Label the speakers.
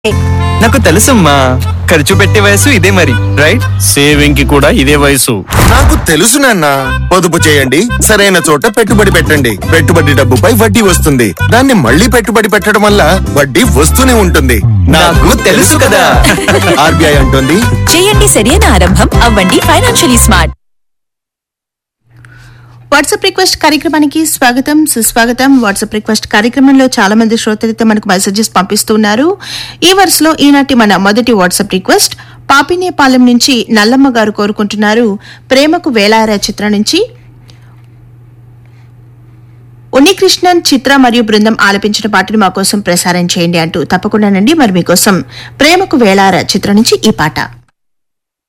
Speaker 1: నాకు తెలుసమ్మా ఖర్చు పెట్టే వయసు ఇదే మరి రైట్
Speaker 2: సేవింగ్ కి కూడా ఇదే వయసు
Speaker 3: నాకు తెలుసు నాన్న పొదుపు చేయండి సరైన చోట పెట్టుబడి పెట్టండి పెట్టుబడి డబ్బుపై వడ్డీ వస్తుంది దాన్ని మళ్ళీ పెట్టుబడి పెట్టడం వల్ల వడ్డీ వస్తూనే ఉంటుంది
Speaker 1: నాకు తెలుసు కదా.
Speaker 3: ఆర్బీఐ అంటుంది
Speaker 4: చేయండి సరైన ఆరంభం అవ్వండి ఫైనాన్షియలీ స్మార్ట్
Speaker 5: వాట్సాప్ రిక్వెస్ట్ కార్యక్రమానికి స్వాగతం సుస్వాగతం వాట్సాప్ రిక్వెస్ట్ కార్యక్రమంలో చాలా మంది శ్రోతలైతే మనకు మెసేజెస్ పంపిస్తున్నారు ఈ వరుసలో ఈనాటి మన మొదటి వాట్సాప్ రిక్వెస్ట్ పాపినేపాలెం నుంచి నల్లమ్మ గారు కోరుకుంటున్నారు ప్రేమకు వేలారా చిత్రం నుంచి ఉన్నికృష్ణన్ చిత్ర మరియు బృందం ఆలపించిన పాటను మా కోసం ప్రసారం చేయండి అంటూ తప్పకుండానండి మరి మీకోసం ప్రేమకు వేలారా చిత్రం నుంచి ఈ పాట